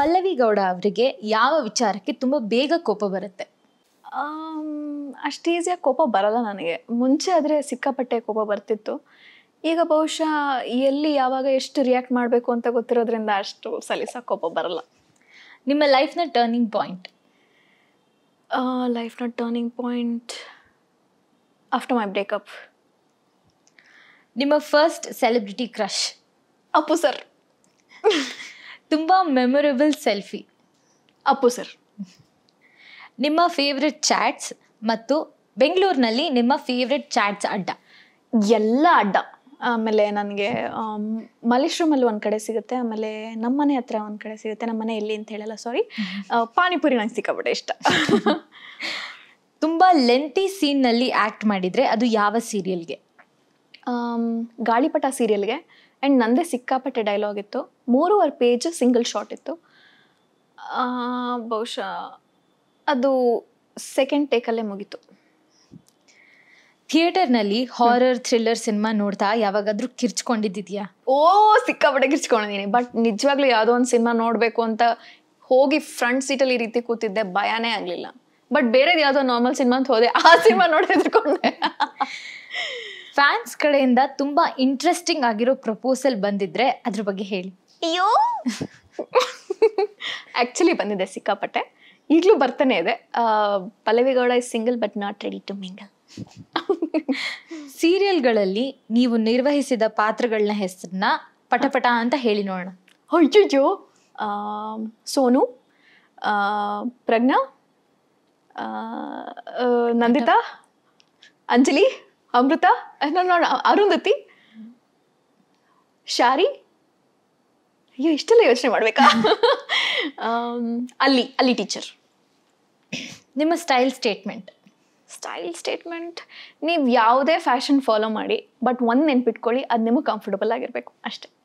ಪಲ್ಲವಿ ಗೌಡ ಅವರಿಗೆ ಯಾವ ವಿಚಾರಕ್ಕೆ ತುಂಬ ಬೇಗ ಕೋಪ ಬರುತ್ತೆ ಅಷ್ಟು ಈಸಿಯಾಗಿ ಕೋಪ ಬರಲ್ಲ ನನಗೆ ಮುಂಚೆ ಆದರೆ ಸಿಕ್ಕಾಪಟ್ಟೆ ಕೋಪ ಬರ್ತಿತ್ತು ಈಗ ಬಹುಶಃ ಎಲ್ಲಿ ಯಾವಾಗ ಎಷ್ಟು ರಿಯಾಕ್ಟ್ ಮಾಡಬೇಕು ಅಂತ ಗೊತ್ತಿರೋದ್ರಿಂದ ಅಷ್ಟು ಸಲೀಸಾಗಿ ಕೋಪ ಬರಲ್ಲ ನಿಮ್ಮ ಲೈಫ್ನ ಟರ್ನಿಂಗ್ ಪಾಯಿಂಟ್ ಲೈಫ್ನ turning point after my breakup ನಿಮ್ಮ first celebrity crush Appu sir ತುಂಬ ಮೆಮೊರೇಬಲ್ ಸೆಲ್ಫಿ ಅಪ್ಪು ಸರ್ ನಿಮ್ಮ ಫೇವ್ರೆಟ್ ಚಾಟ್ಸ್ ಮತ್ತು ಬೆಂಗಳೂರಿನಲ್ಲಿ ನಿಮ್ಮ ಫೇವ್ರೆಟ್ ಚಾಟ್ಸ್ ಅಡ್ಡ ಎಲ್ಲ ಅಡ್ಡ ಆಮೇಲೆ ನನಗೆ ಮಲೇಶ್ರೂಮಲ್ಲಿ ಒಂದು ಕಡೆ ಸಿಗುತ್ತೆ ಆಮೇಲೆ ನಮ್ಮ ಮನೆ ಹತ್ರ ಒಂದು ಕಡೆ ಸಿಗುತ್ತೆ ನಮ್ಮ ಮನೆ ಎಲ್ಲಿ ಅಂತ ಹೇಳಲ್ಲ ಸಾರಿ ಪಾನಿಪುರಿ ನಂಗೆ ಸಿಕ್ಕಾಬಿಟ್ಟೆ ಇಷ್ಟ ತುಂಬ ಲೆಂತಿ ಸೀನ್ನಲ್ಲಿ ಆ್ಯಕ್ಟ್ ಮಾಡಿದರೆ ಅದು ಯಾವ ಸೀರಿಯಲ್ಗೆ ಆಮ್, ಗಾಳಿಪಟ ಸೀರಿಯಲ್ಗೆ ಆ್ಯಂಡ್ ನಂದೇ ಸಿಕ್ಕಾಪಟ್ಟೆ ಡೈಲಾಗ್ ಇತ್ತು ಮೂರುವರೆ ಪೇಜ್ ಸಿಂಗಲ್ ಶಾಟ್ ಇತ್ತು ಆ, ಬಹುಶಃ ಅದು ಸೆಕೆಂಡ್ ಟೇಕಲ್ಲೇ ಮುಗೀತು ಥಿಯೇಟರ್ನಲ್ಲಿ ಹಾರರ್ ಥ್ರಿಲ್ಲರ್ ಸಿನಿಮಾ ನೋಡ್ತಾ ಯಾವಾಗಾದ್ರೂ ಕಿರ್ಚ್ಕೊಂಡಿದ್ದಿದ್ಯಾ ಓ ಸಿಕ್ಕಾಪಟ್ಟೆ ಗಿರ್ಚ್ಕೊಂಡಿದ್ದೀನಿ ಬಟ್ ನಿಜವಾಗ್ಲೂ ಯಾವುದೋ ಒಂದು ಸಿನಿಮಾ ನೋಡಬೇಕು ಅಂತ ಹೋಗಿ ಫ್ರಂಟ್ ಸೀಟಲ್ಲಿ ಈ ರೀತಿ ಕೂತಿದ್ದೆ ಭಯನೇ ಆಗಲಿಲ್ಲ ಬಟ್ ಬೇರೆದು ಯಾವುದೋ ನಾರ್ಮಲ್ ಸಿನಿಮಾ ಅಂತ ಹೋದೆ ಆ ಸಿನಿಮಾ ನೋಡಿ ಹೆದರ್ಕೊಂಡೆ ಫ್ಯಾನ್ಸ್ ಕಡೆಯಿಂದ ತುಂಬ ಇಂಟ್ರೆಸ್ಟಿಂಗ್ ಆಗಿರೋ ಪ್ರಪೋಸಲ್ ಬಂದಿದ್ರೆ ಅದ್ರ ಬಗ್ಗೆ ಹೇಳಿ ಅಯ್ಯೋ ಆ್ಯಕ್ಚುಲಿ ಬಂದಿದೆ ಸಿಕ್ಕಾಪಟ್ಟೆ ಈಗಲೂ ಬರ್ತಾನೆ ಇದೆ ಆ, Pallavi Gowda is single but not ready to mingle ಸೀರಿಯಲ್ಗಳಲ್ಲಿ ನೀವು ನಿರ್ವಹಿಸಿದ ಪಾತ್ರಗಳನ್ನ ಹೆಸರನ್ನ ಪಟಪಟ ಅಂತ ಹೇಳಿ ನೋಡೋಣ ಅಯ್ಯಯ್ಯೋ ಆ, ಸೋನು ಆ, ಪ್ರಜ್ಞಾ ಆ, ಆ, ನಂದಿತಾ ಅಂಜಲಿ ಅಮೃತ ನೋಡ ನೋಡ ಅರುಂಧತಿ ಶಾರಿ ಅಯ್ಯೋ ಇಷ್ಟೆಲ್ಲ ಯೋಚನೆ ಮಾಡ್ಬೇಕಾ ಆಮ್, ಅಲ್ಲಿ ಅಲ್ಲಿ ಟೀಚರ್ ನಿಮ್ಮ ಸ್ಟೈಲ್ ಸ್ಟೇಟ್ಮೆಂಟ್ ಸ್ಟೈಲ್ ಸ್ಟೇಟ್ಮೆಂಟ್ ನೀವು ಯಾವುದೇ ಫ್ಯಾಷನ್ ಫಾಲೋ ಮಾಡಿ ಬಟ್ ಒಂದು ನೆನ್ಪಿಟ್ಕೊಳ್ಳಿ ಅದು ನಿಮಗೆ ಕಂಫರ್ಟಬಲ್ ಆಗಿರಬೇಕು ಅಷ್ಟೇ